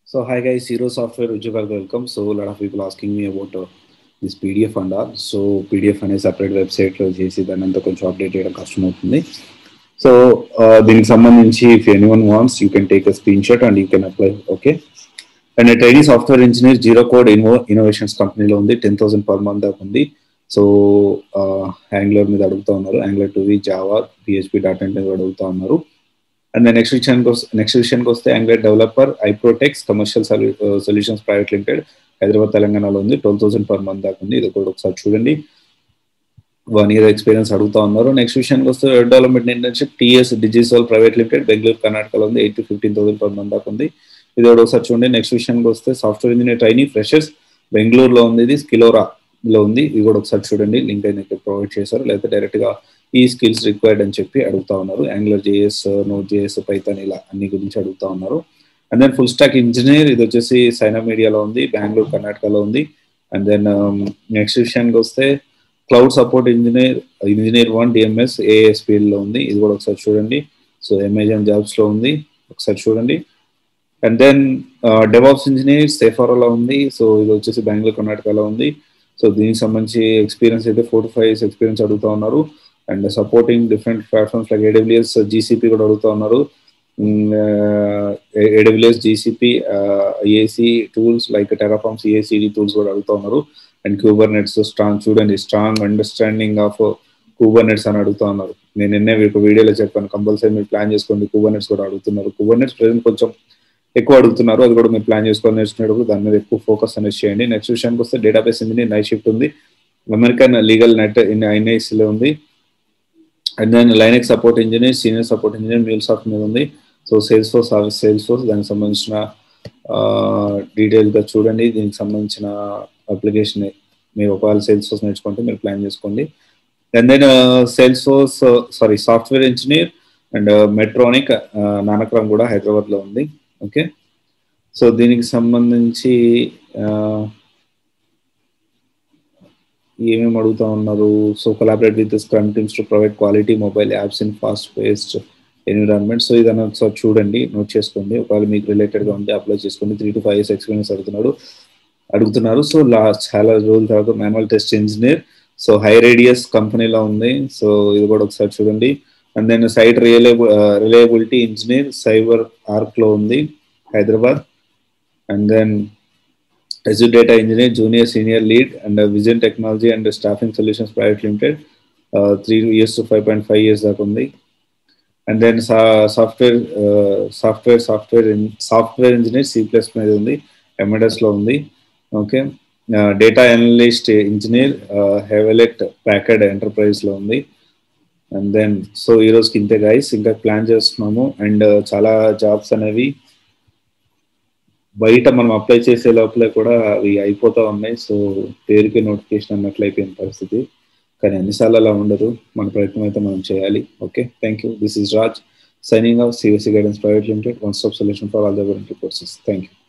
So hi guys, Zero Software Ujjwal welcome. So a lot of people asking me about uh, this PDF and all. So PDF అనే separate website లో చేసి దాని అంతా కొంచెం update చేయడం కష్టం అవుతుంది సో దీనికి సంబంధించి if any one wants you can take a screen shot and you can apply okay and training software engineer zero code ఇన్వో ఇన్నోవేషన్స్ కంపెనీలో ఉంది టెన్ థౌసండ్ పర్ మంత్ దాకా ఉంది సో యాంగ్లర్ మీద అడుగుతా ఉన్నారు యాంగ్లర్ టూ వి జావా పిహెచ్పి డాటా మీద అడుగుతా ఉన్నారు అండ్ నెక్స్ట్ విషయానికి వస్తే నెక్స్ట్ విషయానికి వస్తే యాంగ్లర్ డెవలపర్ ఐప్రోటెక్స్ commercial solutions private limited Hyderabad తెలంగాణలో ఉంది ట్వెల్వ్ థౌసండ్ పర్ మంత్ దాకా ఉంది ఇది కూడా ఒకసారి చూడండి వన్ ఇయర్ ఎక్స్పీరియన్స్ అడుగుతా ఉన్నారు నెక్స్ట్ విషయానికి వస్తే web development internship TS digital private limited Bengaluru కర్ణాటకలో ఉంది eight to fifteen thousand per month దాకా ఉంది ఇది కూడా ఒకసారి చూడండి నెక్స్ట్ విషయానికి వస్తే సాఫ్ట్వేర్ ఇంజనీర్ ట్రైనింగ్ ఫ్రెషర్స్ బెంగళూరులో ఉంది ఇది స్కిలోరా లో ఉంది ఇది కూడా ఒకసారి చూడండి లింక్ అయితే ఇక్కడ ప్రొవైడ్ చేశారు లేకపోతే డైరెక్ట్ గా ఈ స్కిల్స్ రిక్వైర్డ్ అని చెప్పి అడుగుతా ఉన్నారు Angular JS node JS Python ఇలా అన్ని గురించి అడుగుతా ఉన్నారు and then full stack engineer ఇది వచ్చేసి సైనా మీడియాలో ఉంది బెంగళూరు కర్ణాటకలో ఉంది అండ్ దెన్ నెక్స్ట్ విషయానికి వస్తే cloud support engineer engineer one DMS ASPL లో ఉంది ఇది కూడా ఒకసారి చూడండి సో అమెజాన్ జాబ్స్ లో ఉంది ఒకసారి చూడండి అండ్ దెన్ డెవాప్స్ ఇంజనీర్ సేఫారోలో ఉంది సో ఇది వచ్చేసి బెంగళూరు కర్ణాటకలో ఉంది సో దీనికి సంబంధించి ఎక్స్పీరియన్స్ అయితే four to five years experience అడుగుతా ఉన్నారు and supporting different platforms like AWS GCP కూడా అడుగుతా ఉన్నారు AWS GCP AC tools like Terraforms ACD tools కూడా అడుగుతా ఉన్నారు అండ్ క్యూబర్ నెట్స్ స్ట్రాంగ్ చూడండి strong understanding of Kubernetes అని అడుగుతా ఉన్నారు నేను నిన్నే మీకు వీడియోలో చెప్పాను కంపల్సరీ మీరు ప్లాన్ చేసుకోండి కూబర్ నెట్స్ కూడా అడుగుతున్నారు కూబర్ నెట్స్ ప్రజెంట్ కొంచెం ఎక్కువ అడుగుతున్నారు అది కూడా మీరు ప్లాన్ చేసుకొని నేర్చుకునేటప్పుడు దాని మీద ఎక్కువ ఫోకస్ అనేది చేయండి నెక్స్ట్ విషయానికి వస్తే డేటాబేస్ ఇంజనీర్ నైట్ షిఫ్ట్ ఉంది అమెరికన్ లీగల్ నెట్ ఇన్ ఐఎన్ఐసిలో ఉంది and then Linux support engineer senior support engineer MuleSoft మీద ఉంది so Salesforce service Salesforce దానికి సంబంధించిన డీటెయిల్గా చూడండి దీనికి సంబంధించిన అప్లికేషన్ మీరు ఒకవేళ సేల్స్ ఫోర్స్ నేర్చుకుంటే మీరు ప్లాన్ చేసుకోండి and then Salesforce sorry software engineer and Medtronic Nanakram కూడా హైదరాబాద్లో ఉంది ఓకే సో దీనికి సంబంధించి ఏమేమి అడుగుతా ఉన్నారు so collaborate with scrum teams to provide quality mobile apps in fast paced environment so ఇదన్నా ఒకసారి చూడండి నోట్ చేసుకోండి ఒకవేళ మీకు రిలేటెడ్గా ఉంటే అప్లై చేసుకోండి three to five years experience అడుగుతున్నాడు అడుగుతున్నారు సో లాస్ట్ చాలా రోజుల తర్వాత manual test engineer so HighRadius కంపెనీలో ఉంది సో ఇది కూడా ఒకసారి చూడండి and then site reliable reliability engineer cyber ఆర్క్లో ఉంది Hyderabad and then Azure data engineer junior senior lead and vision technology and staffing solutions private limited three years to five point five years దాకా ఉంది and then software software software software engineer C plus మీద ఉంది ఎంఎడ్ఎస్లో ఉంది okay data analyst engineer Hewlett Packard ఎంటర్ప్రైజ్లో ఉంది and then so ఈ రోజుకి ఇంతే గైస్ ఇంకా ప్లాన్ చేస్తున్నాము అండ్ చాలా జాబ్స్ అనేవి బయట మనం అప్లై చేసే లోపలే కూడా అవి అయిపోతా ఉన్నాయి సో పేరుకి నోటిఫికేషన్ అన్నట్లు అయిపోయిన పరిస్థితి కానీ అన్నిసార్లు అలా ఉండదు మన ప్రయత్నం అయితే మనం చేయాలి okay thank you this is Raj signing off CSC guidance private limited one stop solution for all the courses thank you